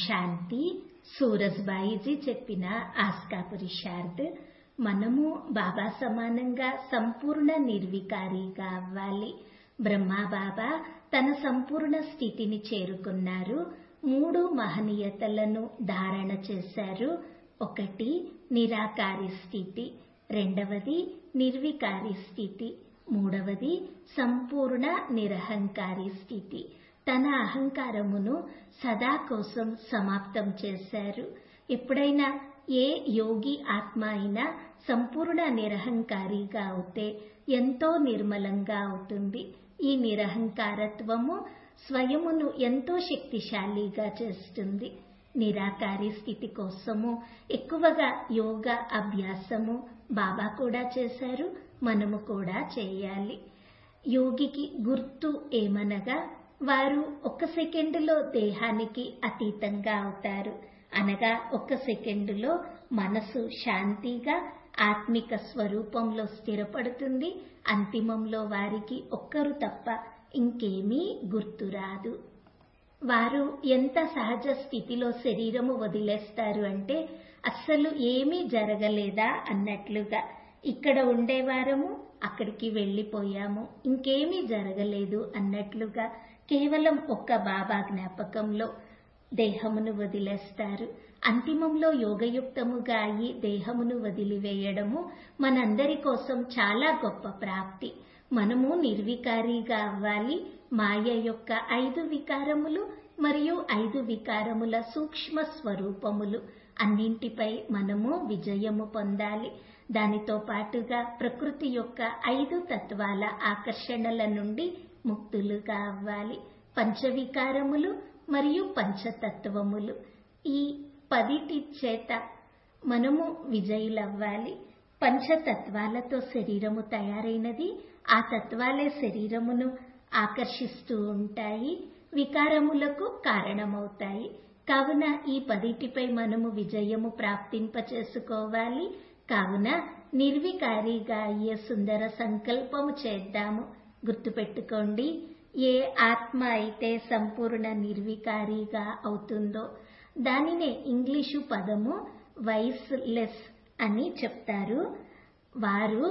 శాంతి సూరజ్బాయిజీ చెప్పిన ఆస్కా పురుషార్థ్ మనము బాబా సమానంగా సంపూర్ణ నిర్వికారిగా అవ్వాలి బ్రహ్మ బాబా తన సంపూర్ణ స్థితిని చేరుకున్నారు మూడు మహనీయతలను ధారణ చేశారు ఒకటి నిరాకారి స్థితి రెండవది నిర్వికారి స్థితి మూడవది సంపూర్ణ నిరహంకారి స్థితి తన అహంకారమును సదా కోసం సమాప్తం చేశారు ఎప్పుడైనా ఏ యోగి ఆత్మ అయినా సంపూర్ణ నిరహంకారిగా అవుతే ఎంతో నిర్మలంగా అవుతుంది ఈ నిరహంకారత్వము స్వయమును ఎంతో శక్తిశాలిగా చేస్తుంది నిరాకారి స్థితి కోసము ఎక్కువగా యోగా అభ్యాసము బాబా కూడా చేశారు మనము కూడా చేయాలి యోగికి గుర్తు ఏమనగా వారు ఒక సెకండులో దేహానికి అతీతంగా అవుతారు అనగా ఒక సెకండులో మనసు శాంతిగా ఆత్మిక స్వరూపంలో స్థిరపడుతుంది అంతిమంలో వారికి ఒక్కరు తప్ప ఇంకేమీ గుర్తురాదు వారు ఎంత సహజ స్థితిలో శరీరము వదిలేస్తారు అంటే అస్సలు ఏమీ జరగలేదా అన్నట్లుగా ఇక్కడ ఉండేవారము అక్కడికి వెళ్ళిపోయాము ఇంకేమీ జరగలేదు అన్నట్లుగా కేవలం ఒక్క బాబా జ్ఞాపకంలో దేహమును వదిలేస్తారు అంతిమంలో యోగయుక్తముగా అయి దేహమును వదిలివేయడము మనందరి కోసం చాలా గొప్ప ప్రాప్తి మనము నిర్వికారిగా అవ్వాలి మాయ యొక్క ఐదు వికారములు మరియు ఐదు వికారముల సూక్ష్మ స్వరూపములు అన్నింటిపై మనము విజయము పొందాలి దానితో పాటుగా ప్రకృతి యొక్క ఐదు తత్వాల ఆకర్షణల నుండి ముక్తులుగా అవ్వాలి పంచవికారములు మరియు పంచతత్వములు ఈ పదిటి చేత మనము విజయులవ్వాలి పంచతత్వాలతో శరీరము తయారైనది ఆ తత్వాలే శరీరమును ఆకర్షిస్తూ ఉంటాయి వికారములకు కారణమవుతాయి కావున ఈ పదిటిపై మనము విజయము ప్రాప్తింప చేసుకోవాలి కావున నిర్వికారిగా అయ్యే సుందర సంకల్పము చేద్దాము గుర్తుపెట్టుకోండి ఏ ఆత్మ అయితే సంపూర్ణ నిర్వికారిగా అవుతుందో దానినే ఇంగ్లీషు పదము వైస్లెస్ అని చెప్తారు వారు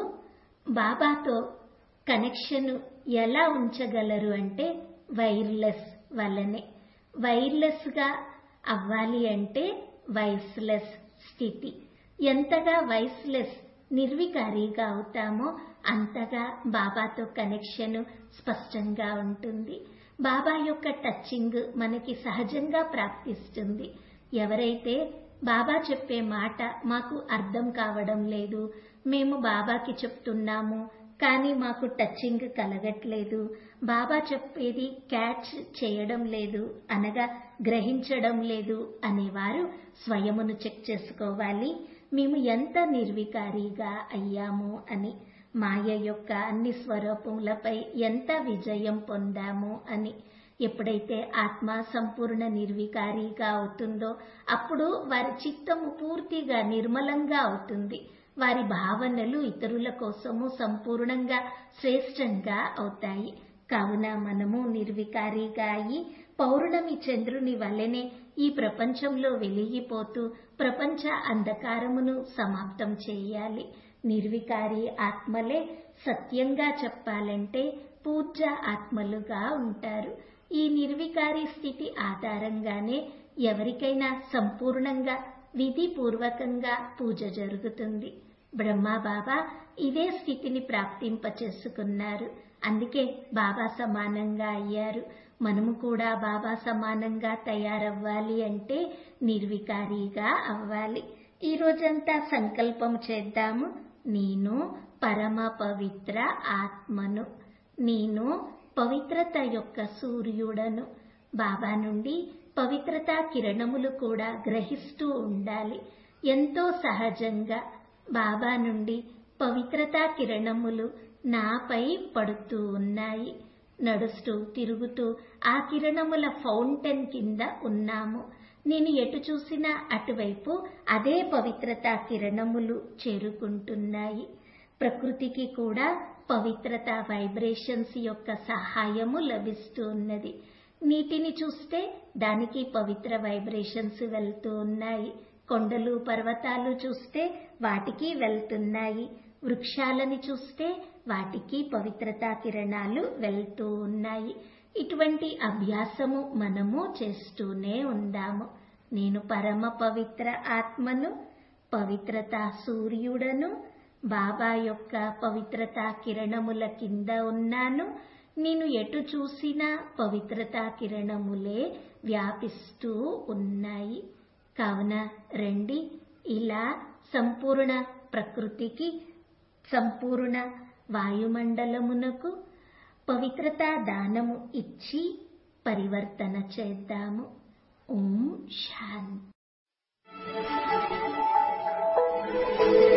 బాబాతో కనెక్షన్ ఎలా ఉంచగలరు అంటే వైర్లెస్ వల్లనే వైర్లెస్ గా అవ్వాలి అంటే వైస్లెస్ స్థితి ఎంతగా వైస్లెస్ నిర్వికారిగా అవుతామో అంతగా బాబాతో కనెక్షన్ స్పష్టంగా ఉంటుంది బాబా యొక్క టచింగ్ మనకి సహజంగా ప్రాప్తిస్తుంది ఎవరైతే బాబా చెప్పే మాట మాకు అర్థం కావడం లేదు మేము బాబాకి చెప్తున్నాము కానీ మాకు టచింగ్ కలగట్లేదు బాబా చెప్పేది క్యాచ్ చేయడం లేదు అనగా గ్రహించడం లేదు అనేవారు స్వయమును చెక్ చేసుకోవాలి మేము ఎంత నిర్వికారిగా అయ్యాము అని మాయ యొక్క అన్ని స్వరూపములపై ఎంత విజయం పొందాము అని ఎప్పుడైతే ఆత్మ సంపూర్ణ నిర్వికారిగా అవుతుందో అప్పుడు వారి చిత్తము పూర్తిగా నిర్మలంగా అవుతుంది వారి భావనలు ఇతరుల కోసము సంపూర్ణంగా శ్రేష్టంగా అవుతాయి కావున మనము నిర్వికారిగా అయి పౌర్ణమి చంద్రుని వల్లనే ఈ ప్రపంచంలో వెలిగిపోతూ ప్రపంచ అంధకారమును సమాప్తం చేయాలి నిర్వికారి ఆత్మలే సత్యంగా చెప్పాలంటే పూజ్య ఆత్మలుగా ఉంటారు ఈ నిర్వికారి స్థితి ఆధారంగానే ఎవరికైనా సంపూర్ణంగా విధిపూర్వకంగా పూజ జరుగుతుంది బ్రహ్మ బాబా ఇదే స్థితిని ప్రాప్తింప చేసుకున్నారు అందుకే బాబా సమానంగా అయ్యారు మనము కూడా బాబా సమానంగా తయారవ్వాలి అంటే నిర్వికారిగా అవ్వాలి ఈ రోజంతా సంకల్పం చేద్దాము నేను పరమ పవిత్ర ఆత్మను నేను పవిత్రత యొక్క సూర్యుడను బాబా నుండి పవిత్రతా కిరణములు కూడా గ్రహిస్తూ ఉండాలి ఎంతో సహజంగా బాబా నుండి పవిత్రతా కిరణములు నాపై పడుతూ ఉన్నాయి నడుస్తూ తిరుగుతూ ఆ కిరణముల ఫౌంటైన్ కింద ఉన్నాము నేను ఎటు చూసినా అటువైపు అదే పవిత్రతా కిరణములు చేరుకుంటున్నాయి ప్రకృతికి కూడా పవిత్రత వైబ్రేషన్స్ యొక్క సహాయము లభిస్తూ ఉన్నది నీటిని చూస్తే దానికి పవిత్ర వైబ్రేషన్స్ వెళ్తూ ఉన్నాయి కొండలు పర్వతాలు చూస్తే వాటికి వెళ్తున్నాయి వృక్షాలని చూస్తే వాటికి పవిత్రతా కిరణాలు వెళ్తూ ఉన్నాయి ఇటువంటి అభ్యాసము మనము చేస్తూనే ఉందాము నేను పరమ పవిత్ర ఆత్మను పవిత్రతా సూర్యుడను బాబా యొక్క పవిత్రతా కిరణముల కింద ఉన్నాను నేను ఎటు చూసినా పవిత్రతా కిరణములే వ్యాపిస్తూ ఉన్నాయి కావున రండి ఇలా సంపూర్ణ ప్రకృతికి సంపూర్ణ వాయుమండలమునకు పవిత్రతా దానము ఇచ్చి పరివర్తన చేద్దాము ఓం శాంతి